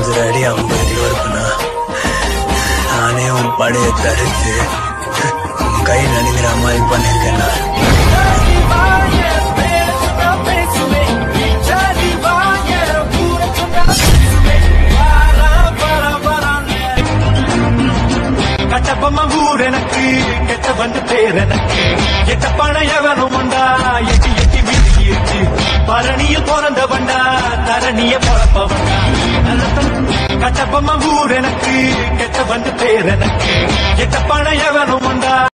அஞ்சரை அடி ஐம்பது கிலோ இருப்பேனா நானே உன் படையை தடுத்து உன் கை நடுங்கிற மாதிரி பண்ணிருக்கேன்னா கட்டப்பம்ம ஊர் எனக்கு கெட்ட வந்து பேர் எனக்கு எட்ட பணம் எவனும் உண்டா எட்டி எட்டி வீழ்ச்சியிட்டு பரணியில் பிறந்த வண்டா தரணிய பொழப்ப வண்டா கட்டப்பம்ம ஊர் எனக்கு கெட்ட வந்து பேர் எனக்கு எட்ட பணம் எவனும் உண்டா